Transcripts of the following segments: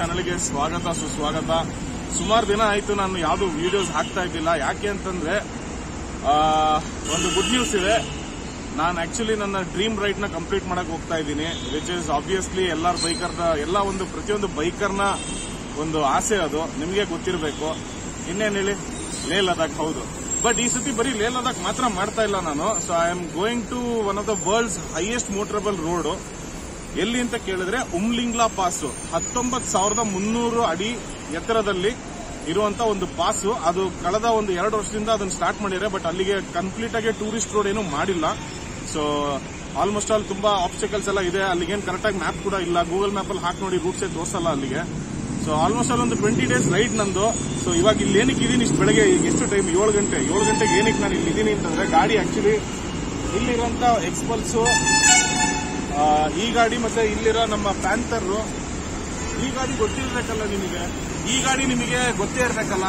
ಚಾನಲ್ಗೆ ಸ್ವಾಗತ ಸುಸ್ವಾಗತ ಸುಮಾರು ದಿನ ಆಯ್ತು ನಾನು ಯಾವುದು ವಿಡಿಯೋಸ್ ಹಾಕ್ತಾ ಇದ್ದಿಲ್ಲ ಯಾಕೆ ಅಂತಂದ್ರೆ ಆ, ಒಂದು ಗುಡ್ ನ್ಯೂಸ್ ಇದೆ ನಾನು ಆಕ್ಚುಲಿ ನನ್ನ ಡ್ರೀಮ್ ರೈಡ್ ನ ಕಂಪ್ಲೀಟ್ ಮಾಡಕ್ ಹೋಗ್ತಾ ಇದ್ದೀನಿ ವಿಚ್ ಇಸ್ ಆಬ್ವಿಯಸ್ಲಿ ಎಲ್ಲಾರ ಬೈಕರ್ನ ಎಲ್ಲ ಒಂದು ಪ್ರತಿಯೊಂದು ಬೈಕರ್ನ ಒಂದು ಆಸೆ ಅದು ನಿಮಗೆ ಗೊತ್ತಿರಬೇಕು ಇನ್ನೇನು ಹೇಳಿ ಲೇ ಲದಾಖ್ ಹೌದು ಬಟ್ ಈ ಸತಿ ಬರೀ ಲೇ ಲದಾಖ್ ಮಾತ್ರ ಮಾಡ್ತಾ ಇಲ್ಲ ನಾನು so I am going to one of the world's highest motorable road ಎಲ್ಲಿ ಅಂತ ಕೇಳಿದ್ರೆ ಉಮ್ಲಿಂಗ್ಲಾ ಪಾಸ್ ಹತ್ತೊಂಬತ್ ಸಾವಿರದ ಮುನ್ನೂರು ಅಡಿ ಎತ್ತರದಲ್ಲಿ ಇರುವಂತ ಒಂದು ಪಾಸು ಅದು ಕಳೆದ ಒಂದು ಎರಡು ವರ್ಷದಿಂದ ಅದನ್ನ ಸ್ಟಾರ್ಟ್ ಮಾಡಿದ್ರೆ ಬಟ್ ಅಲ್ಲಿಗೆ ಕಂಪ್ಲೀಟ್ ಆಗಿ ಟೂರಿಸ್ಟ್ ರೋಡ್ ಏನು ಮಾಡಿಲ್ಲ ಸೊ ಆಲ್ಮೋಸ್ಟ್ ಆಲ್ ತುಂಬಾ ಆಬ್ಸ್ಟಿಕಲ್ಸ್ ಎಲ್ಲ ಇದೆ ಅಲ್ಲಿಗೇನು ಕರೆಕ್ಟಾಗಿ ಮ್ಯಾಪ್ ಕೂಡ ಇಲ್ಲ ಗೂಗಲ್ ಮ್ಯಾಪ್ ಅಲ್ಲಿ ಹಾಕಿ ನೋಡಿ ರೂಟ್ಸೇ ತೋರಿಸಲ್ಲ ಅಲ್ಲಿಗೆ ಸೊ ಆಲ್ಮೋಸ್ಟ್ ಆಲ್ ಒಂದು ಟ್ವೆಂಟಿ ಡೇಸ್ ರೈಡ್ ನಂದು ಸೊ ಇವಾಗ ಇಲ್ಲಿ ಏನಕ್ಕೆ ಇದೀನಿ ಇಷ್ಟು ಬೆಳಗ್ಗೆ ಈಗ ಎಷ್ಟು ಟೈಮ್ ಏಳು ಗಂಟೆ ಏಳು ಗಂಟೆಗೆ ಏನಕ್ಕೆ ನಾನು ಇಲ್ಲಿ ಇದೀನಿ ಅಂತಂದ್ರೆ ಗಾಡಿ ಆಕ್ಚುಲಿ ಇಲ್ಲಿರುವಂತ ಎಕ್ಸ್ಪಲ್ಸು ಆ, ಈ ಗಾಡಿ ಮತ್ತೆ ಇಲ್ಲಿರೋ ನಮ್ಮ ಪ್ಯಾಂಥರ್ ಈ ಗಾಡಿ ಗೊತ್ತಿರ್ಬೇಕಲ್ಲ ನಿಮಗೆ ಈ ಗಾಡಿ ನಿಮಗೆ ಗೊತ್ತೇ ಇರ್ಬೇಕಲ್ಲ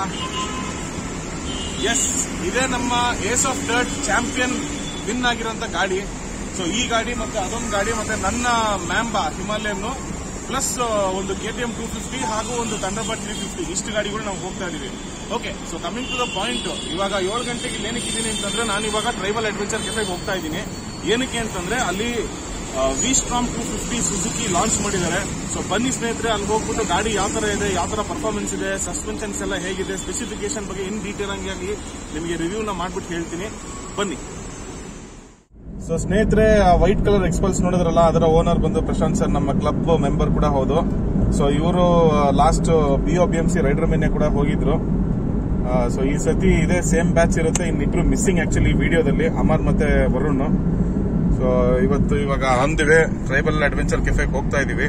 ಎಸ್ ಇದೇ ನಮ್ಮ ace of dirt champion win ಆಗಿರೋಂಥ ಗಾಡಿ ಸೊ ಈ ಗಾಡಿ ಮತ್ತೆ ಅದೊಂದು ಗಾಡಿ ಮತ್ತೆ ನನ್ನ ಮ್ಯಾಂಬಾ ಹಿಮಾಲಯನ್ ಪ್ಲಸ್ ಒಂದು K T M two fifty ಹಾಗೂ ಒಂದು ಥಂಡರ್ಬರ್ಡ್ ತ್ರೀ ಫಿಫ್ಟಿ ಇಷ್ಟು ಗಾಡಿಗಳು ನಾವು ಹೋಗ್ತಾ ಇದೀವಿ okay so coming to the point ಇವಾಗ ಏಳು ಗಂಟೆಗೆ ಇಲ್ಲಿ ಏನಕ್ಕೆ ಇದೀನಿ ಅಂತಂದ್ರೆ ನಾನು ಇವಾಗ ಟ್ರೈಬಲ್ ಅಡ್ವೆಂಚರ್ ಕೆಫೆಗೆ ಹೋಗ್ತಾ ಇದ್ದೀನಿ ಏನಕ್ಕೆ ಅಂತಂದ್ರೆ ಅಲ್ಲಿ V Strom two fifty Suzuki launch ಮಾಡಿದ್ದಾರೆ ಸೊ ಬನ್ನಿ ಸ್ನೇಹಿತರೆ ಅಲ್ಲಿ ಹೋಗ್ಬಿಟ್ಟು ಗಾಡಿ ಯಾವ ತರ ಇದೆ ಯಾವ ತರ ಪರ್ಫಾರ್ಮೆನ್ಸ್ ಇದೆ ಸಸ್ಪೆನ್ಷನ್ಸ್ ಎಲ್ಲ ಹೇಗಿದೆ ಸ್ಪೆಸಿಫಿಕೇಶನ್ ಬಗ್ಗೆ ಇನ್ ಡೀಟೇಲ್ ಆಗಿ ನಿಮಗೆ ರಿವ್ಯೂನ ಮಾಡ್ಬಿಟ್ಟು ಹೇಳ್ತೀನಿ ಬನ್ನಿ ಸೊ ಸ್ನೇಹಿತರೆ ವೈಟ್ ಕಲರ್ ಎಕ್ಸ್ಪಲ್ಸ್ ನೋಡಿದ್ರಲ್ಲ ಅದರ ಓನರ್ ಬಂದು ಪ್ರಶಾಂತ್ ಸರ್ ನಮ್ಮ ಕ್ಲಬ್ ಮೆಂಬರ್ ಕೂಡ ಹೌದು ಸೊ ಇವರು last B O B M C rider ಮೇನೆ ಕೂಡ ಹೋಗಿದ್ರು ಸೊ ಈ ಸತಿ ಇದೇ ಸೇಮ್ ಬ್ಯಾಚ್ ಇರುತ್ತೆ ಇನ್ನಿಬ್ರು ಮಿಸ್ಸಿಂಗ್ ಆಕ್ಚುಲಿ ವಿಡಿಯೋದಲ್ಲಿ ಅಮರ್ ಮತ್ತೆ ವರುಣ್ ಸೊ ಇವತ್ತು ಇವಾಗ ಅಂದಿವೆ ಟ್ರೈಬಲ್ ಅಡ್ವೆಂಚರ್ ಕೆಫೆಗೆ ಹೋಗ್ತಾ ಇದೀವಿ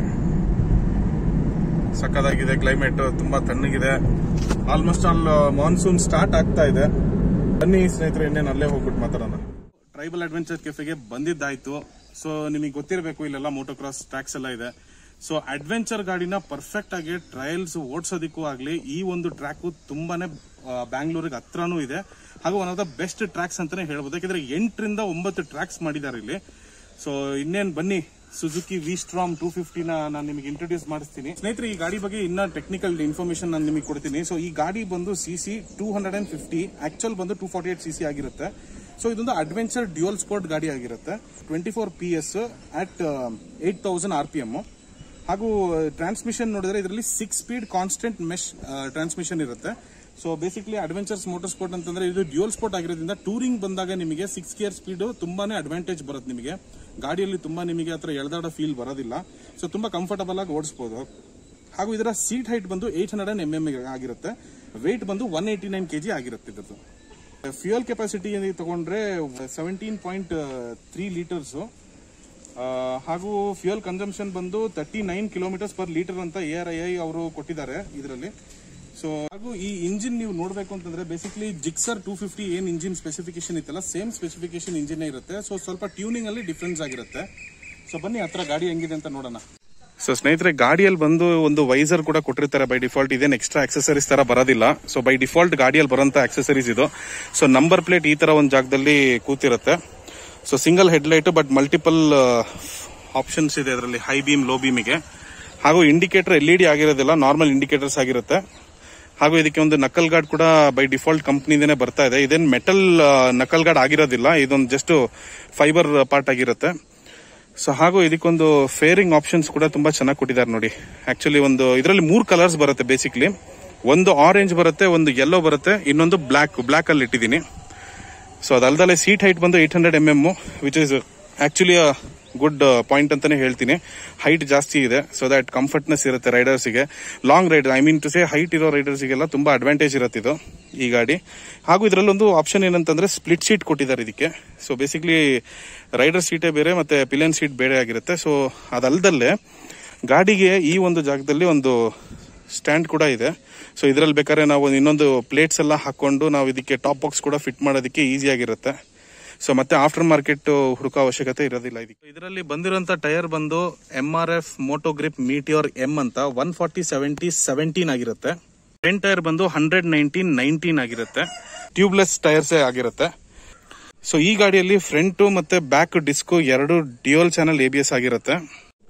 ಸಕ್ಕದಾಗಿದೆ ಕ್ಲೈಮೇಟ್ ತುಂಬಾ ತಣ್ಣಗಿದೆ ಆಲ್ಮೋಸ್ಟ್ ಆಲ್ ಮಾನ್ಸೂನ್ ಸ್ಟಾರ್ಟ್ ಆಗ್ತಾ ಇದೆ ಬನ್ನಿ ಸ್ನೇಹಿತರೆ ಇನ್ನೇನು ಅಲ್ಲೇ ಹೋಗ್ಬಿಟ್ಟು ಮಾತಾಡೋಣ ಟ್ರೈಬಲ್ ಅಡ್ವೆಂಚರ್ ಕೆಫೆಗೆ ಬಂದಿದ್ದಾಯ್ತು ಸೊ ನಿಮಗೆ ಗೊತ್ತಿರಬೇಕು ಇಲ್ಲೆಲ್ಲ ಮೋಟೋಕ್ರಾಸ್ ಟ್ರ್ಯಾಕ್ಸ್ ಎಲ್ಲ ಇದೆ ಸೊ ಅಡ್ವೆಂಚರ್ ಗಾಡಿನ ಪರ್ಫೆಕ್ಟ್ ಆಗಿ ಟ್ರಯಲ್ಸ್ ಓಡಿಸೋದಕ್ಕೂ ಆಗ್ಲಿ ಈ ಒಂದು ಟ್ರ್ಯಾಕ್ ತುಂಬಾನೇ ಬ್ಯಾಂಗ್ಳೂರಿಗೆ ಹತ್ರನೂ ಇದೆ ಹಾಗೂ one of the best tracks ಅಂತಾನೆ ಹೇಳ್ಬೋದು ಯಾಕಂದ್ರೆ ಎಂಟರಿಂದ ಒಂಬತ್ತು ಟ್ರ್ಯಾಕ್ಸ್ ಮಾಡಿದ್ದಾರೆ ಇಲ್ಲಿ ಸೊ ಇನ್ನೇನ್ ಬನ್ನಿ ಸುಜುಕಿ ವಿ ಸ್ಟ್ರಾಮ್ ಟೂ ಫಿಫ್ಟಿನ ನಾನು ನಿಮಗೆ ಇಂಟ್ರೊಡ್ಯೂಸ್ ಮಾಡಿಸ್ತೀನಿ ಸ್ನೇಹಿತರೆ ಈ ಗಾಡಿ ಬಗ್ಗೆ ಇನ್ನ ಟೆಕ್ನಿಕಲ್ ಇನ್ಫಾರ್ಮೇಶನ್ ನಾನು ನಿಮಗೆ ಕೊಡ್ತೀನಿ ಸೊ ಈ ಗಾಡಿ ಬಂದು C C two hundred and fifty actual ಬಂದು two forty eight C C ಆಗಿರುತ್ತೆ ಸೊ ಇದೊಂದು ಅಡ್ವೆಂಚರ್ ಡ್ಯೂಯಲ್ ಸ್ಪೋರ್ಟ್ ಗಾಡಿ ಆಗಿರುತ್ತೆ twenty four P S at eight thousand R P M ಹಾಗೂ ಟ್ರಾನ್ಸ್ಮಿಷನ್ ನೋಡಿದ್ರೆ ಇದರಲ್ಲಿ six speed constant mesh transmission ಇರುತ್ತೆ so basically adventures motor sport ಅಂತಂದ್ರೆ ಇದು ಡ್ಯೂಯಲ್ ಸ್ಪೋರ್ಟ್ ಆಗಿರೋದ್ರಿಂದ ಟೂರಿಂಗ್ ಬಂದಾಗ ನಿಮಗೆ ಸಿಕ್ಸ್ ಗೇರ್ ಸ್ಪೀಡ್ ತುಂಬಾನೇ ಅಡ್ವಾಂಟೇಜ್ ಬರುತ್ತೆ ನಿಮಗೆ ಗಾಡಿಯಲ್ಲಿ ತುಂಬಾ ನಿಮಗೆ ಹತ್ರ ಎಳ್ದಾಡೋ ಫೀಲ್ ಬರೋದಿಲ್ಲ ಸೊ ತುಂಬಾ ಕಂಫರ್ಟಬಲ್ ಆಗಿ ಓಡಿಸಬಹುದು ಹಾಗೂ ಇದರ ಸೀಟ್ ಹೈಟ್ ಬಂದು ಏಟ್ ಹಂಡ್ರೆಡ್ ಎಂ ಎಂ ಆಗಿರುತ್ತೆ ವೆಯ್ಟ್ ಬಂದು ಒನ್ ಏಯ್ಟಿ ನೈನ್ ಕೆಜಿ ಆಗಿರುತ್ತೆ ಇದ್ರದ್ದು ಫ್ಯೂಯಲ್ ಕೆಪಾಸಿಟಿ ತಗೊಂಡ್ರೆ ಸೆವೆಂಟೀನ್ ಪಾಯಿಂಟ್ ತ್ರೀ ಲೀಟರ್ಸ್ ಹಾಗೂ ಫ್ಯೂಯಲ್ ಕನ್ಸಂಪ್ಷನ್ ಬಂದು thirty nine kilometres per litre ಅಂತ ಎ ಆರ್ ಐ ಐ ಅವರು ಕೊಟ್ಟಿದ್ದಾರೆ ಇದರಲ್ಲಿ ಸೊ ಹಾಗೂ ಈ ಇಂಜಿನ್ ನೀವು ನೋಡಬೇಕು ಅಂತಂದ್ರೆ ಬೇಸಿಕ್ಲಿ ಜಿಕ್ಸರ್ ಟೂ ಫಿಫ್ಟಿ ಏನ್ ಇಂಜಿನ್ ಸ್ಪೆಸಿಫಿಕೇಶನ್ ಇತ್ತಲ್ಲ ಸೇಮ್ ಸ್ಪೆಸಿಫಿಕೇಶನ್ ಇಂಜಿನ್ ಇರುತ್ತೆ ಸೊ ಸ್ವಲ್ಪ ಟ್ಯೂನಿಂಗ್ ಅಲ್ಲಿ ಡಿಫ್ರೆನ್ಸ್ ಆಗಿರುತ್ತೆ ಸೊ ಬನ್ನಿ ಹತ್ರ ಗಾಡಿ ಹೆಂಗಿದೆ ಅಂತ ನೋಡೋಣ ಸೊ ಸ್ನೇಹಿತರೆ ಗಾಡಿಯಲ್ಲಿ ಬಂದು ಒಂದು ವೈಸರ್ ಕೂಡ ಕೊಟ್ಟಿರ್ತಾರೆ ಬೈ ಡಿಫಾಲ್ಟ್ ಇದೇನು ಎಕ್ಸ್ಟ್ರಾ ಆಕ್ಸೆಸರೀಸ್ ತರ ಬರೋದಿಲ್ಲ ಸೊ ಬೈ ಡಿಫಾಲ್ಟ್ ಗಾಡಿಯಲ್ಲಿ ಬರೋಂತ ಆಕ್ಸೆಸರೀಸ್ ಇದು ಸೊ ನಂಬರ್ ಪ್ಲೇಟ್ ಈ ತರ ಒಂದು ಜಾಗದಲ್ಲಿ ಕೂತಿರುತ್ತೆ so single headlight but multiple options ಇದೆ ಅದರಲ್ಲಿ ಹೈ ಬೀಮ್ ಲೋ ಬೀಮಿಗೆ ಹಾಗೂ ಇಂಡಿಕೇಟರ್ ಎಲ್ ಇ ಡಿ ಆಗಿರೋದಿಲ್ಲ ನಾರ್ಮಲ್ ಇಂಡಿಕೇಟರ್ಸ್ ಆಗಿರುತ್ತೆ ಹಾಗೂ ಇದಕ್ಕೆ ಒಂದು ನಕಲ್ ಗಾರ್ಡ್ ಕೂಡ ಬೈ ಡಿಫಾಲ್ಟ್ ಕಂಪ್ನಿದೇನೆ ಬರ್ತಾ ಇದೆ ಇದೇನು ಮೆಟಲ್ ನಕಲ್ ಗಾರ್ಡ್ ಆಗಿರೋದಿಲ್ಲ ಇದೊಂದು ಜಸ್ಟ್ ಫೈಬರ್ ಪಾರ್ಟ್ ಆಗಿರುತ್ತೆ ಸೊ ಹಾಗೂ ಇದಕ್ಕೊಂದು ಫೇರಿಂಗ್ ಆಪ್ಷನ್ಸ್ ಕೂಡ ತುಂಬಾ ಚೆನ್ನಾಗಿ ಕೊಟ್ಟಿದ್ದಾರೆ ನೋಡಿ ಆಕ್ಚುಲಿ ಒಂದು ಇದರಲ್ಲಿ ಮೂರು ಕಲರ್ಸ್ ಬರುತ್ತೆ ಬೇಸಿಕ್ಲಿ ಒಂದು ಆರೆಂಜ್ ಬರುತ್ತೆ ಒಂದು ಯೆಲ್ಲೋ ಬರುತ್ತೆ ಇನ್ನೊಂದು ಬ್ಲಾಕ್ ಬ್ಲಾಕ್ ಅಲ್ಲಿ ಇಟ್ಟಿದ್ದೀನಿ ಸೊ ಅದಲ್ದಲ್ಲೇ ಸೀಟ್ ಹೈಟ್ ಬಂದು eight hundred M M which is actually good point ಅಂತಾನೆ ಹೇಳ್ತೀನಿ ಹೈಟ್ ಜಾಸ್ತಿ ಇದೆ ಸೊ ದಟ್ ಕಂಫರ್ಟ್ನೆಸ್ ಇರುತ್ತೆ ರೈಡರ್ಸ್ಗೆ long ride I mean to say height ಇರೋ ರೈಡರ್ಸ್ಗೆಲ್ಲ ತುಂಬಾ ಅಡ್ವಾಂಟೇಜ್ ಇರುತ್ತೆ ಇದು ಈ ಗಾಡಿ ಹಾಗೂ ಇದರಲ್ಲೊಂದು ಆಪ್ಷನ್ ಏನಂತಂದ್ರೆ ಸ್ಪ್ಲಿಟ್ ಸೀಟ್ ಕೊಟ್ಟಿದ್ದಾರೆ ಇದಕ್ಕೆ ಸೊ ಬೇಸಿಕ್ಲಿ ರೈಡರ್ ಸೀಟೇ ಬೇರೆ ಮತ್ತೆ ಪಿಲಿಯನ್ ಸೀಟ್ ಬೇರೆ ಆಗಿರುತ್ತೆ ಸೊ ಅದಲ್ದಲ್ಲೇ ಗಾಡಿಗೆ ಈ ಒಂದು ಜಾಗದಲ್ಲಿ ಒಂದು ಸ್ಟ್ಯಾಂಡ್ ಕೂಡ ಇದೆ ಸೊ ಇದರಲ್ಲಿ ಬೇಕಾದ್ರೆ ನಾವು ಇನ್ನೊಂದು ಪ್ಲೇಟ್ಸ್ ಎಲ್ಲ ಹಾಕೊಂಡು ನಾವು ಇದಕ್ಕೆ ಟಾಪ್ ಬಾಕ್ಸ್ ಕೂಡ ಫಿಟ್ ಮಾಡೋದಕ್ಕೆ ಈಸಿ ಆಗಿರುತ್ತೆ ಸೊ ಮತ್ತೆ ಆಫ್ಟರ್ ಮಾರ್ಕೆಟ್ ಹುಡುಕೋ ಅವಶ್ಯಕತೆ ಇರೋದಿಲ್ಲ ಇದಕ್ಕೆ ಇದರಲ್ಲಿ ಬಂದಿರೋಂಥ ಟೈರ್ ಬಂದು M R F moto grip meteor M ಅಂತ ಒನ್ ಫಾರ್ಟಿ ಸೆವೆಂಟಿ ಸೆವೆಂಟೀನ್ ಆಗಿರುತ್ತೆ ಫ್ರಂಟ್ ಟೈರ್ ಬಂದು ಹಂಡ್ರೆಡ್ ನೈನ್ಟೀನ್ ನೈನ್ಟೀನ್ ಆಗಿರುತ್ತೆ ಟ್ಯೂಬ್ಲೆಸ್ ಟೈರ್ಸೇ ಆಗಿರುತ್ತೆ ಸೊ ಈ ಗಾಡಿಯಲ್ಲಿ ಫ್ರಂಟ್ ಮತ್ತೆ ಬ್ಯಾಕ್ ಡಿಸ್ಕ್ ಎರಡು dual channel A B S ಆಗಿರುತ್ತೆ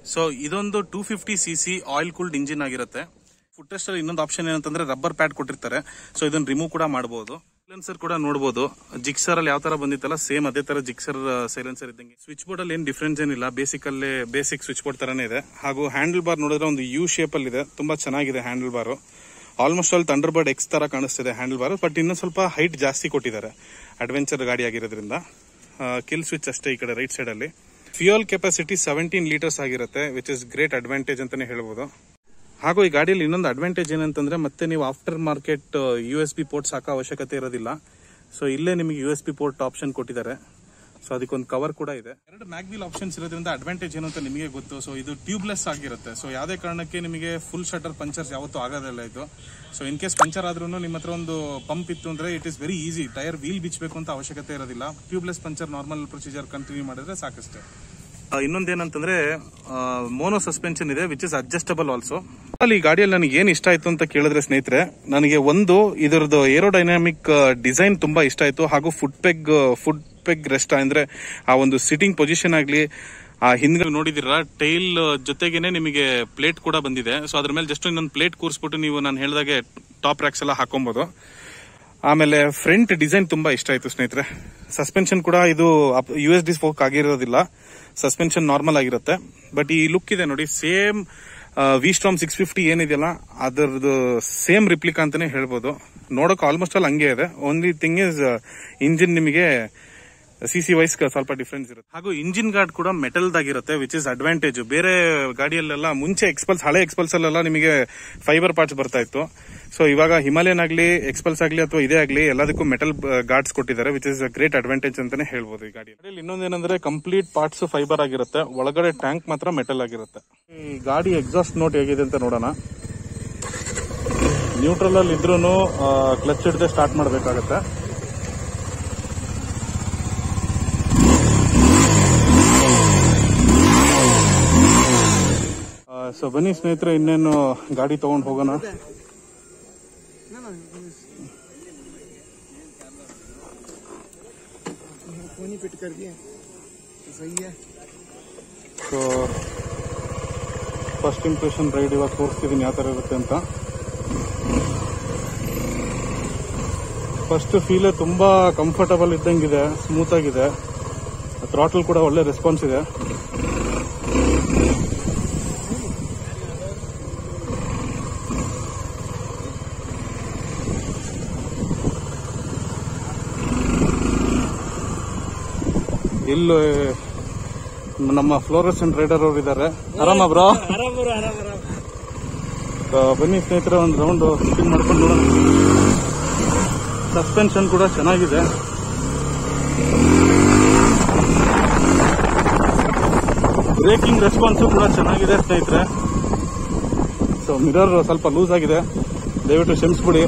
ಸೊ ಇದೊಂದು two fifty C C oil cooled engine ಆಗಿರುತ್ತೆ ಫುಟ್ ಟೆಸ್ಟ್ ಅಲ್ಲಿ ಇನ್ನೊಂದು ಆಪ್ಷನ್ ಏನಂತಂದ್ರೆ ರಬ್ಬರ್ ಪ್ಯಾಡ್ ಕೊಟ್ಟಿರ್ತಾರೆ ಸೊ ಇದನ್ನ ರಿಮೂವ್ ಕೂಡ ಮಾಡಬಹುದು ಸೈಲೆನ್ಸರ್ ಕೂಡ ನೋಡಬಹುದು ಜಿಕ್ಸರ್ ಅಲ್ಲಿ ಯಾವ ತರ ಬಂದಿತ್ತಲ್ಲ ಸೇಮ್ ಅದೇ ತರ ಜಿಕ್ಸರ್ ಸೈಲೆನ್ಸರ್ ಇದ್ದಂಗೆ ಸ್ವಿಚ್ ಬೋರ್ಡ್ ಅಲ್ಲಿ ಏನ್ ಡಿಫ್ರೆನ್ಸ್ ಏನಿಲ್ಲ ಬೇಸಿಕ್ ಅಲ್ಲಿ ಬೇಸಿಕ್ ಸ್ವಿಚ್ ಬೋರ್ಡ್ ತರನೇ ಇದೆ ಹಾಗೂ ಹ್ಯಾಂಡಲ್ ಬಾರ್ ನೋಡಿದ್ರೆ ಒಂದು ಯು ಶೇಪ್ ಅಲ್ಲಿ ಇದೆ ತುಂಬಾ ಚೆನ್ನಾಗಿದೆ handle bar almost all Thunderbird X ತರ ಕಾಣಿಸ್ತಿದೆ ಹ್ಯಾಂಡಲ್ ಬಾರ್ ಬಟ್ ಇನ್ನೂ ಸ್ವಲ್ಪ ಹೈಟ್ ಜಾಸ್ತಿ ಕೊಟ್ಟಿದ್ದಾರೆ ಅಡ್ವೆಂಚರ್ ಗಾಡಿ ಆಗಿರೋದ್ರಿಂದ ಕಿಲ್ ಸ್ವಿಚ್ ಅಷ್ಟೇ ಈ ಕಡೆ ರೈಟ್ ಸೈಡ್ ಅಲ್ಲಿ ಫ್ಯೂಯಲ್ ಕೆಪಾಸಿಟಿ ಸೆವೆಂಟೀನ್ ಲೀಟರ್ಸ್ ಆಗಿರುತ್ತೆ ವಿಚ್ ಇಸ್ ಗ್ರೇಟ್ ಅಡ್ವಾಂಟೇಜ್ ಅಂತಾನೆ ಹೇಳ್ಬೋದು ಹಾಗೂ ಈ ಗಾಡಿಯಲ್ಲಿ ಇನ್ನೊಂದು ಅಡ್ವಾಂಟೇಜ್ ಏನಂತಂದ್ರೆ ಮತ್ತೆ ನೀವು after market U S B ports ಹಾಕೋ ಅವಶ್ಯಕತೆ ಇರೋದಿಲ್ಲ ಸೊ ಇಲ್ಲೇ ನಿಮಗೆ U S B port option ಕೊಟ್ಟಿದ್ದಾರೆ ಸೊ ಅದಕ್ಕೊಂದು ಕವರ್ ಕೂಡ ಇದೆ ಎರಡು ಮ್ಯಾಗ್ವಿಲ್ ಆಪ್ಷನ್ಸ್ ಇರೋದ್ರಿಂದ ಅಡ್ವಾಂಟೇಜ್ ಏನು ಅಂತ ನಿಮಗೆ ಗೊತ್ತು ಸೊ ಇದು ಟ್ಯೂಬ್ಲೆಸ್ ಆಗಿರುತ್ತೆ ಸೊ ಯಾವುದೇ ಕಾರಣಕ್ಕೆ ನಿಮಗೆ ಫುಲ್ ಶಟರ್ ಪಂಚರ್ಸ್ ಯಾವತ್ತೂ ಆಗೋದಿಲ್ಲ ಇದು ಸೊ ಇನ್ ಕೇಸ್ ಪಂಚರ್ ಆದ್ರೂ ನಿಮ್ಮ ಹತ್ರ ಒಂದು ಪಂಪ್ ಇತ್ತು ಅಂದ್ರೆ it is very easy tyre wheel ಬಿಚ್ಚಬೇಕು ಅಂತ ಅವಶ್ಯಕತೆ ಇರೋದಿಲ್ಲ tubeless puncture normal procedure continue ಮಾಡಿದ್ರೆ ಸಾಕಷ್ಟೇ ಇನ್ನೊಂದೇನಂತಂದ್ರೆ ಮೋನೋ ಸಸ್ಪೆನ್ಷನ್ ಇದೆ ವಿಚ್ ಇಸ್ ಅಡ್ಜಸ್ಟಬಲ್ ಆಲ್ಸೋ ಅಲ್ಲಿ ಈ ಗಾಡಿಯಲ್ಲಿ ನನಗೆ ಏನ್ ಇಷ್ಟ ಆಯ್ತು ಅಂತ ಕೇಳಿದ್ರೆ ಸ್ನೇಹಿತರೆ ನನಗೆ ಒಂದು ಇದರದ್ದು ಏರೋಡೈನಾಮಿಕ್ ಡಿಸೈನ್ ತುಂಬಾ ಇಷ್ಟ ಆಯ್ತು ಹಾಗೂ foot peg foot peg rest ಅಂದ್ರೆ ಆ ಒಂದು ಸಿಟ್ಟಿಂಗ್ ಪೊಸಿಷನ್ ಆಗ್ಲಿ ಆ ಹಿಂದ್ಗಡೆ ನೋಡಿದಿರ ಟೈಲ್ ಜೊತೆಗೇನೆ ನಿಮಗೆ ಪ್ಲೇಟ್ ಕೂಡ ಬಂದಿದೆ ಸೊ ಅದ್ರ ಮೇಲೆ ಜಸ್ಟ್ ಇನ್ನೊಂದು ಪ್ಲೇಟ್ ಕೂರಿಸ್ಬಿಟ್ಟು ನೀವು ನಾನು ಹೇಳಿದಾಗೆ ಟಾಪ್ ರ್ಯಾಕ್ಸ್ ಎಲ್ಲ ಹಾಕೊಬಹುದು ಆಮೇಲೆ ಫ್ರಂಟ್ ಡಿಸೈನ್ ತುಂಬಾ ಇಷ್ಟ ಆಯ್ತು ಸ್ನೇಹಿತರೆ ಸಸ್ಪೆನ್ಷನ್ ಕೂಡ ಇದು ಯು ಎಸ್ ಡಿ ಸ್ಪೋಕ್ ಆಗಿರೋದಿಲ್ಲ ಸಸ್ಪೆನ್ಷನ್ ನಾರ್ಮಲ್ ಆಗಿರುತ್ತೆ ಬಟ್ ಈ ಲುಕ್ ಇದೆ ನೋಡಿ same V Strom six fifty ಏನಿದೆಯಲ್ಲ ಅದರದ್ದು ಸೇಮ್ ರಿಪ್ಲಿಕಾ ಅಂತಾನೆ ಹೇಳ್ಬೋದು ನೋಡೋಕೆ ಆಲ್ಮೋಸ್ಟ್ ಆಲ್ ಹಂಗೆ ಇದೆ ಓನ್ಲಿ ಥಿಂಗ್ ಇಸ್ ಇಂಜಿನ್ ನಿಮಗೆ ಸಿ ಸಿ ವೈಸ್ ಸ್ವಲ್ಪ ಡಿಫ್ರೆನ್ಸ್ ಇರುತ್ತೆ ಹಾಗೂ ಇಂಜಿನ್ ಗಾರ್ಡ್ ಕೂಡ ಮೆಟಲ್ದಾಗಿರುತ್ತೆ ವಿಚ್ ಇಸ್ ಅಡ್ವಾಂಟೇಜ್ ಬೇರೆ ಗಾಡಿಯಲ್ಲೆಲ್ಲ ಮುಂಚೆ ಎಕ್ಸ್ಪಲ್ಸ್ ಹಳೆ ಎಕ್ಸ್ಪಲ್ಸ್ ಅಲ್ಲೆಲ್ಲ ನಿಮಗೆ ಫೈಬರ್ ಪಾರ್ಟ್ಸ್ ಬರ್ತಾ ಇತ್ತು ಸೊ ಇವಾಗ ಹಿಮಾಲಯನ್ ಆಗಲಿ ಎಕ್ಸ್ಪಲ್ಸ್ ಆಗಲಿ ಅಥವಾ ಇದೇ ಆಗಲಿ ಎಲ್ಲದಕ್ಕೂ ಮೆಟಲ್ ಗಾರ್ಡ್ಸ್ ಕೊಟ್ಟಿದ್ದಾರೆ ವಿಚ್ ಇಸ್ ಗ್ರೇಟ್ ಅಡ್ವಾಂಟೇಜ್ ಅಂತಾನೆ ಹೇಳ್ಬೋದು ಈ ಗಾಡಿ ಗಾಡಿಯಲ್ಲಿ ಇನ್ನೊಂದೇನಂದ್ರೆ ಕಂಪ್ಲೀಟ್ ಪಾರ್ಟ್ಸ್ ಫೈಬರ್ ಆಗಿರುತ್ತೆ ಒಳಗಡೆ ಟ್ಯಾಂಕ್ ಮಾತ್ರ ಮೆಟಲ್ ಆಗಿರುತ್ತೆ ಈ ಗಾಡಿ ಎಕ್ಸಾಸ್ಟ್ ನೋಟ್ ಹೇಗಿದೆ ಅಂತ ನೋಡೋಣ ನ್ಯೂಟ್ರಲ್ ಅಲ್ಲಿ ಇದ್ರೂ ಕ್ಲಚ್ ಹಿಡದೆ ಸ್ಟಾರ್ಟ್ ಮಾಡಬೇಕಾಗತ್ತೆ ಸೊ ಬನ್ನಿ ಸ್ನೇಹಿತರೆ ಇನ್ನೇನು ಗಾಡಿ ತಗೊಂಡು ಹೋಗೋಣ फोन ही फिट कर दिया तो सही है ಸೊ ಫಸ್ಟ್ ಇಂಪ್ರೆಷನ್ ರೈಡ್ ಇವಾಗ ತೋರಿಸ್ತಿದ್ದೀನಿ ಯಾವ ಥರ ಇರುತ್ತೆ ಅಂತ ಫಸ್ಟ್ ಫೀಲೇ ತುಂಬಾ ಕಂಫರ್ಟಬಲ್ ಇದ್ದಂಗಿದೆ ಸ್ಮೂತ್ ಆಗಿದೆ ಥ್ರಾಟಲ್ ಕೂಡ ಒಳ್ಳೆ ರೆಸ್ಪಾನ್ಸ್ ಇದೆ ಇಲ್ಲಿ ನಮ್ಮ ಫ್ಲೋರಸೆಂಟ್ ರೈಡರ್ ಅವರು ಇದ್ದಾರೆ ಆರಾಮ ಬ್ರೋ आराम करो आराम आराम ಬನ್ನಿ ಸ್ನೇಹಿತರೆ ಒಂದು ರೌಂಡ್ ಸ್ಪಿನ್ ಮಾಡ್ಕೊಂಡು ನೋಡೋಣ ಸಸ್ಪೆನ್ಷನ್ ಕೂಡ ಚೆನ್ನಾಗಿದೆ ಬ್ರೇಕಿಂಗ್ ರೆಸ್ಪಾನ್ಸು ಕೂಡ ಚೆನ್ನಾಗಿದೆ ಸ್ನೇಹಿತರೆ ಸೊ ಮಿರರ್ ಸ್ವಲ್ಪ ಲೂಸ್ ಆಗಿದೆ ದಯವಿಟ್ಟು ಕ್ಷಮಿಸ್ಬಿಡಿ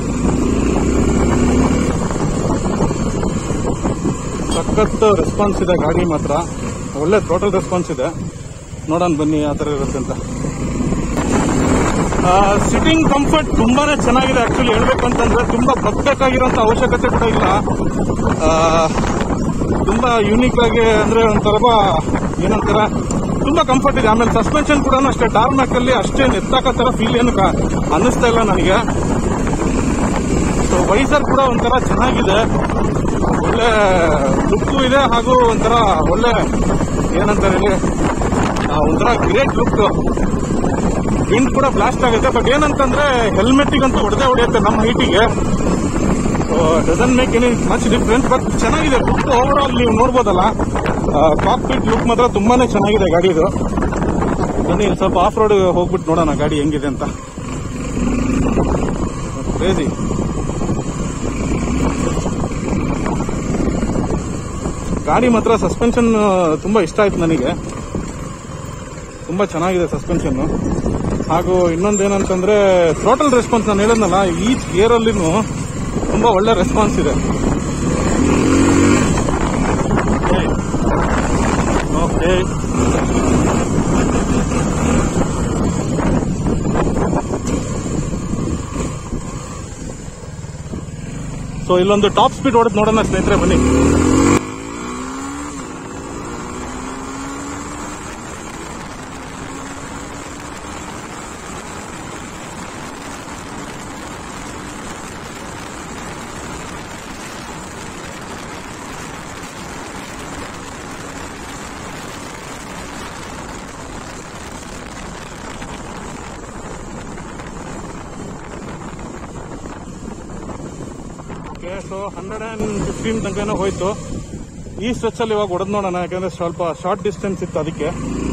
ಸಖತ್ ರೆಸ್ಪಾನ್ಸ್ ಇದೆ ಗಾಡಿ ಮಾತ್ರ ಒಳ್ಳೆ ಟೋಟಲ್ ರೆಸ್ಪಾನ್ಸ್ ಇದೆ ನೋಡೋಣ ಬನ್ನಿ ಆ ಥರ ಇರುತ್ತೆ ಅಂತ ಸಿಟ್ಟಿಂಗ್ ಕಂಫರ್ಟ್ ತುಂಬಾನೇ ಚೆನ್ನಾಗಿದೆ ಆಕ್ಚುಲಿ ಹೇಳ್ಬೇಕು ಅಂತಂದ್ರೆ ತುಂಬಾ ಬಗ್ಬೇಕಾಗಿರೋಂಥ ಅವಶ್ಯಕತೆ ಕೂಡ ಇಲ್ಲ ಆ, ತುಂಬಾ ಯೂನಿಕ್ ಆಗಿ ಅಂದ್ರೆ ಒಂಥರ ಏನಂತಾರ ತುಂಬಾ ಕಂಫರ್ಟ್ ಇದೆ ಆಮೇಲೆ ಸಸ್ಪೆನ್ಷನ್ ಕೂಡ ಅಷ್ಟೇ ಟಾರ್ಮ್ಯಾಕ್ ಅಲ್ಲಿ ಅಷ್ಟೇ ಎತ್ತಾಕ ತರ ಫೀಲ್ ಏನು ಕ- ಅನ್ನಿಸ್ತಾ ಇಲ್ಲ ನನಗೆ ಸೊ ವೈಸರ್ ಕೂಡ ಒಂಥರ ಚೆನ್ನಾಗಿದೆ ಒಳ್ಳೆ ಲುಕ್ಕು ಇದೆ ಹಾಗೂ ಒಂಥರ ಒಳ್ಳೆ ಏನಂತಾರೆ ಹೇಳಿ, ಆ, ಒಂಥರ ಗ್ರೇಟ್ ಲುಕ್ ವಿಂಡ್ ಕೂಡ ಬ್ಲಾಸ್ಟ್ ಆಗುತ್ತೆ ಬಟ್ ಏನಂತಂದ್ರೆ ಹೆಲ್ಮೆಟ್ಟಿಗಂತೂ ಹೊಡೆದೇ ಹೊಡೆಯುತ್ತೆ ನಮ್ಮ ಹೈಟಿಗೆ doesn't make any much difference but ಚೆನ್ನಾಗಿದೆ ಲುಕ್ ಓವರ್ ಆಲ್ ನೀವು ನೋಡ್ಬೋದಲ್ಲ ಕಾಕ್ಪಿಟ್ ಲುಕ್ ಮಾತ್ರ ತುಂಬಾನೇ ಚೆನ್ನಾಗಿದೆ ಗಾಡಿದು ಬನ್ನಿ ಸ್ವಲ್ಪ ಆಫ್ ರೋಡ್ ಹೋಗ್ಬಿಟ್ಟು ನೋಡೋಣ ಗಾಡಿ ಹೆಂಗಿದೆ ಅಂತ ಕ್ರೇಜಿ ಗಾಡಿ ಮಾತ್ರ ಸಸ್ಪೆನ್ಷನ್ ತುಂಬಾ ಇಷ್ಟ ಆಯ್ತು ನನಗೆ ತುಂಬಾ ಚೆನ್ನಾಗಿದೆ ಸಸ್ಪೆನ್ಷನ್ ಹಾಗೂ ಇನ್ನೊಂದೇನಂತಂದ್ರೆ ಟೋಟಲ್ ರೆಸ್ಪಾನ್ಸ್ ನಾನು ಹೇಳಿದ್ನಲ್ಲ ಈಚ್ ಗೇರ್ ಅಲ್ಲಿನೂ ತುಂಬಾ ಒಳ್ಳೆ ರೆಸ್ಪಾನ್ಸ್ ಇದೆ ಓಕೆ ಸೊ ಇಲ್ಲೊಂದು ಟಾಪ್ ಸ್ಪೀಡ್ ಹೊಡೆದು ನೋಡೋಣ ಸ್ನೇಹಿತರೆ ಬನ್ನಿ ಸೊ ಹಂಡ್ರೆಡ್ ಅಂಡ್ ಫಿಫ್ಟೀನ್ ತನಕ ಹೋಯ್ತು ಈ ಸ್ಟ್ರೆಚ್ ಅಲ್ಲಿ ಇವಾಗ ಹೊಡೆದ್ ನೋಡೋಣ ಯಾಕಂದ್ರೆ ಸ್ವಲ್ಪ ಶಾರ್ಟ್ ಡಿಸ್ಟೆನ್ಸ್ ಇತ್ತು ಅದಕ್ಕೆ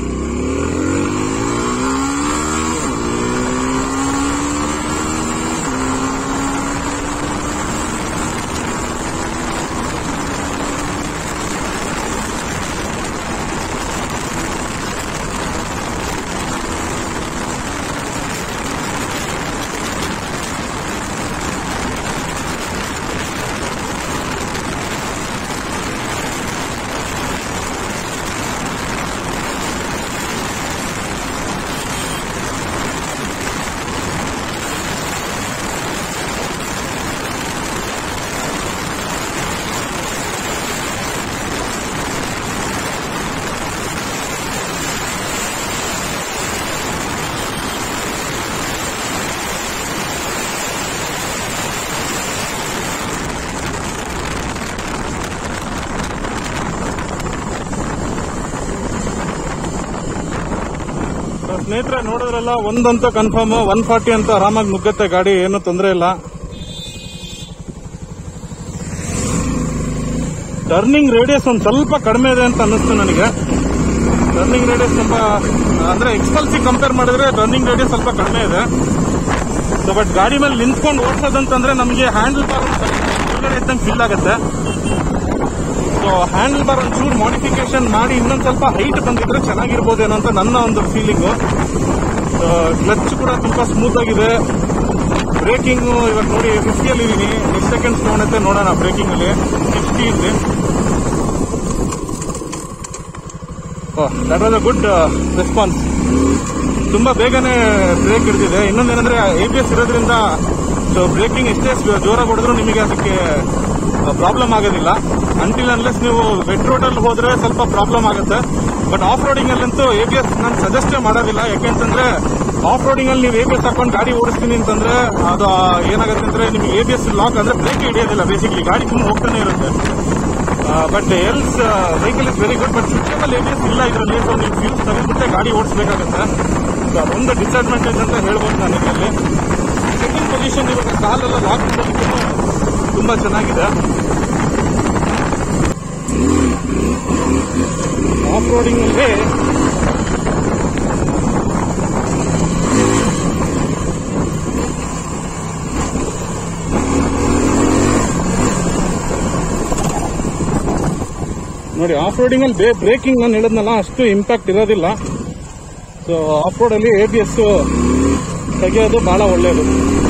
So, ಸ್ನೇಹಿತರೆ ನೋಡಿದ್ರಲ್ಲ ಒಂದಂತ ಕನ್ಫರ್ಮ್ ಒನ್ ಫಾರ್ಟಿ ಅಂತ ಆರಾಮಾಗಿ ನುಗ್ಗತ್ತೆ ಗಾಡಿ ಏನು ತೊಂದರೆ ಇಲ್ಲ ಟರ್ನಿಂಗ್ ರೇಡಿಯಸ್ ಒಂದ್ ಸ್ವಲ್ಪ ಕಡಿಮೆ ಇದೆ ಅಂತ ಅನ್ನಿಸ್ತು ನನಗೆ ಟರ್ನಿಂಗ್ ರೇಡಿಯಸ್ ಸ್ವಲ್ಪ ಅಂದ್ರೆ ಎಕ್ಸ್ಪಲ್ಸಿ ಕಂಪೇರ್ ಮಾಡಿದ್ರೆ ಟರ್ನಿಂಗ್ ರೇಡಿಯಸ್ ಸ್ವಲ್ಪ ಕಡಿಮೆ ಇದೆ ಸೊ ಬಟ್ ಗಾಡಿ ಮೇಲೆ ನಿಂತ್ಕೊಂಡು ಓಡಿಸೋದಂತಂದ್ರೆ ನಮಗೆ ಹ್ಯಾಂಡಲ್ ಬಾರ್ ಒಳಗಡೆ ಇದ್ದಂಗೆ ಫೀಲ್ ಆಗುತ್ತೆ ಸೊ ಹ್ಯಾಂಡಲ್ ಬಾರ್ ಒಂಚೂರು ಮಾಡಿಫಿಕೇಶನ್ ಮಾಡಿ ಇನ್ನೊಂದ್ ಸ್ವಲ್ಪ ಹೈಟ್ ಬಂದಿದ್ರೆ ಚೆನ್ನಾಗಿರ್ಬೋದೇನೋ ಅಂತ ನನ್ನ ಒಂದು ಫೀಲಿಂಗು ಕ್ಲಚ್ ಕೂಡ ತುಂಬಾ ಸ್ಮೂತ್ ಆಗಿದೆ ಬ್ರೇಕಿಂಗ್ ಇವಾಗ ನೋಡಿ ಫಿಫ್ಟಿಯಲ್ಲಿ ಇದೀನಿ ಎಷ್ಟು ಸೆಕೆಂಡ್ಸ್ ತೊಗೊಂಡೈತೆ ನೋಡೋಣ ಬ್ರೇಕಿಂಗ್ ಅಲ್ಲಿ ಸಿಕ್ಸ್ಟಿ ಇಲ್ಲಿ that was a good response ತುಂಬಾ ಬೇಗನೆ ಬ್ರೇಕ್ ಹಿಡಿದಿದೆ ಇನ್ನೊಂದೇನಂದ್ರೆ ಎ ಬಿ ಎಸ್ ಇರೋದ್ರಿಂದ ಸೊ ಬ್ರೇಕಿಂಗ್ ಎಷ್ಟೇ ಜೋರಾಗಿ ಹೊಡೆದ್ರು ನಿಮಗೆ ಅದಕ್ಕೆ ಪ್ರಾಬ್ಲಮ್ ಆಗೋದಿಲ್ಲ ಅಂಟಿಲ್ ಅನ್ಲೆಸ್ ನೀವು ವೆಟ್ ರೋಡ್ ಅಲ್ಲಿ ಹೋದ್ರೆ ಸ್ವಲ್ಪ ಪ್ರಾಬ್ಲಮ್ ಆಗುತ್ತೆ ಬಟ್ ಆಫ್ ರೋಡಿಂಗ್ ಅಲ್ಲಂತೂ ಎ ಬಿ ಎಸ್ ನಾನು ಸಜೆಸ್ಟೇ ಮಾಡೋದಿಲ್ಲ ಯಾಕೆಂತಂದ್ರೆ ಆಫ್ ರೋಡಿಂಗ್ ಅಲ್ಲಿ ನೀವು ಎ ಬಿ ಎಸ್ ಹಾಕೊಂಡು ಗಾಡಿ ಓಡಿಸ್ತೀನಿ ಅಂತಂದ್ರೆ ಅದು ಏನಾಗುತ್ತೆ ಅಂದ್ರೆ ನಿಮಗೆ ಎ ಬಿ ಎಸ್ ಲಾಕ್ ಅಂದ್ರೆ ಬ್ರೇಕ್ ಹಿಡಿಯೋದಿಲ್ಲ ಬೇಸಿಕ್ಲಿ ಗಾಡಿ ತುಂಬ ಹೋಗ್ತಾನೆ ಇರುತ್ತೆ but else vehicle is very good but switchable areas ಇಲ್ಲ ಇದರಲ್ಲಿ ಸೊ ನೀವು ಫ್ಯೂಸ್ ತೆಗೆದ್ಬಿಟ್ಟೆ ಗಾಡಿ ಓಡಿಸಬೇಕಾಗುತ್ತೆ ಸೊ ಅದೊಂದು ಡಿಸ್ಅಡ್ವಾಂಟೇಜ್ ಅಂತ ಹೇಳ್ಬೋದು ನಾನು ಇದರಲ್ಲಿ ಸೆಕೆಂಡ್ ಪೊಸಿಷನ್ ಇವಾಗ ಕಾಲೆಲ್ಲ ಲಾಕ್ ತುಂಬಾ ಚೆನ್ನಾಗಿದೆ ಆಫ್ ರೋಡಿಂಗ್ ಅಲ್ಲಿ ನೋಡಿ ಆಫ್ ರೋಡಿಂಗ್ ಅಲ್ಲಿ ಬ್ರೇಕಿಂಗ್ ನಾನು ಹೇಳಿದ್ನಲ್ಲ ಅಷ್ಟು ಇಂಪ್ಯಾಕ್ಟ್ ಇರೋದಿಲ್ಲ ಸೊ ಆಫ್ ರೋಡ್ ಅಲ್ಲಿ ಎ ಬಿ ಎಸ್ ತೆಗೆಯೋದು ಬಹಳ ಒಳ್ಳೆಯದು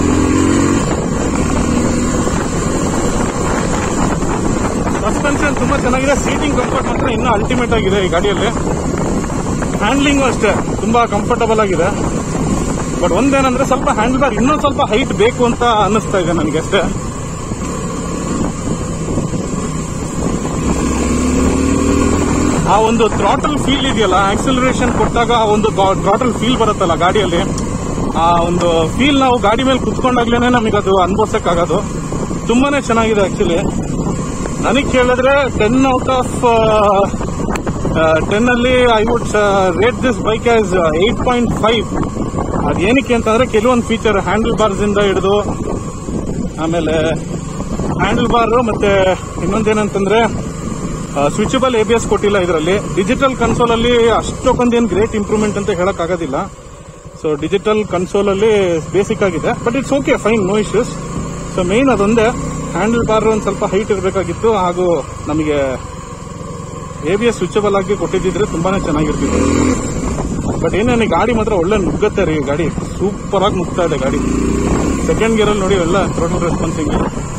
ಸಸ್ಪೆನ್ಷನ್ ತುಂಬಾ ಚೆನ್ನಾಗಿದೆ ಸೀಟಿಂಗ್ ಕಂಫರ್ಟ್ ಮಾತ್ರ ಇನ್ನೂ ಅಲ್ಟಿಮೇಟ್ ಆಗಿದೆ ಈ ಗಾಡಿಯಲ್ಲಿ ಹ್ಯಾಂಡ್ಲಿಂಗು ಅಷ್ಟೇ ತುಂಬಾ ಕಂಫರ್ಟಬಲ್ ಆಗಿದೆ ಬಟ್ ಒಂದೇನಂದ್ರೆ ಸ್ವಲ್ಪ ಹ್ಯಾಂಡಲ್ ಬಾರ್ ಇನ್ನೊಂದು ಸ್ವಲ್ಪ ಹೈಟ್ ಬೇಕು ಅಂತ ಅನ್ನಿಸ್ತಾ ಇದೆ ನನಗೆ ಅಷ್ಟೇ ಆ ಒಂದು ಥ್ರಾಟಲ್ ಫೀಲ್ ಇದೆಯಲ್ಲ ಆಕ್ಸಲರೇಷನ್ ಕೊಟ್ಟಾಗ ಆ ಒಂದು ಥ್ರಾಟಲ್ ಫೀಲ್ ಬರುತ್ತಲ್ಲ ಗಾಡಿಯಲ್ಲಿ ಆ ಒಂದು ಫೀಲ್ ನಾವು ಗಾಡಿ ಮೇಲೆ ಕುತ್ಕೊಂಡಾಗ್ಲೇನೆ ನಮಗೆ ಅದು ಅನುಭವಿಸಕ್ಕಾಗೋದು ತುಂಬಾನೇ ಚೆನ್ನಾಗಿದೆ ಆಕ್ಚುಲಿ ನನಗೆ ಕೇಳಿದ್ರೆ ಟೆನ್ ಔಟ್ ಆಫ್ ಟೆನ್ ಅಲ್ಲಿ I would rate this bike as eight point five ಅದೇನಕ್ಕೆ ಅಂತಂದ್ರೆ ಕೆಲವೊಂದು ಫೀಚರ್ ಹ್ಯಾಂಡಲ್ ಬಾರ್ಸ್ ಇಂದ ಹಿಡಿದು ಆಮೇಲೆ ಹ್ಯಾಂಡಲ್ ಬಾರ್ ಮತ್ತೆ ಇನ್ನೊಂದೇನಂತಂದ್ರೆ ಸ್ವಿಚಬಲ್ ಎ ಬಿ ಎಸ್ ಕೊಟ್ಟಿಲ್ಲ ಇದರಲ್ಲಿ ಡಿಜಿಟಲ್ ಕನ್ಸೋಲ್ ಅಲ್ಲಿ ಅಷ್ಟೊಂದೇನು ಗ್ರೇಟ್ ಇಂಪ್ರೂವ್ಮೆಂಟ್ ಅಂತ ಹೇಳಕ್ ಆಗೋದಿಲ್ಲ ಸೊ ಡಿಜಿಟಲ್ ಕನ್ಸೋಲ್ ಅಲ್ಲಿ ಬೇಸಿಕ್ ಆಗಿದೆ but it's okay fine no issues so main ಅದೊಂದೇ ಹ್ಯಾಂಡಲ್ ಬಾರ್ ಒಂದು ಸ್ವಲ್ಪ ಹೈಟ್ ಇರಬೇಕಾಗಿತ್ತು ಹಾಗೂ ನಮಗೆ ಎ ಬಿ ಎಸ್ ಸ್ವಿಚಬಲ್ ಆಗಿ ಕೊಟ್ಟಿದ್ದಿದ್ರೆ ತುಂಬಾನೇ ಚೆನ್ನಾಗಿರ್ತಿತ್ತು ಬಟ್ ಏನೇನು ಗಾಡಿ ಮಾತ್ರ ಒಳ್ಳೆ ನುಗ್ಗತ್ತೆ ರೀ ಗಾಡಿ ಸೂಪರ್ ಆಗಿ ನುಗ್ತಾ ಇದೆ ಗಾಡಿ ಸೆಕೆಂಡ್ ಗೇರ್ ಅಲ್ಲಿ ನೋಡಿ ಎಲ್ಲ ಟೋಟಲ್ ರೆಸ್ಪಾನ್ಸ್ ಹಿಂಗೆ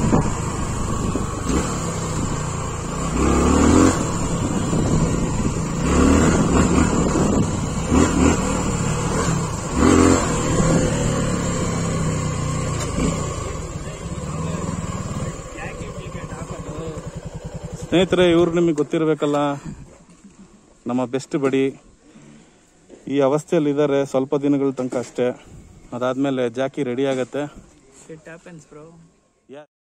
ಸ್ನೇಹಿತರೆ ಇವ್ರು ನಿಮಗೆ ಗೊತ್ತಿರಬೇಕಲ್ಲ ನಮ್ಮ ಬೆಸ್ಟ್ ಬಡಿ ಈ ಅವಸ್ಥೆಯಲ್ಲಿ ಇದ್ದಾರೆ ಸ್ವಲ್ಪ ದಿನಗಳ ತನಕ ಅಷ್ಟೇ ಅದಾದ್ಮೇಲೆ ಜಾಕಿ ರೆಡಿ ಆಗತ್ತೆ Shit happens, bro.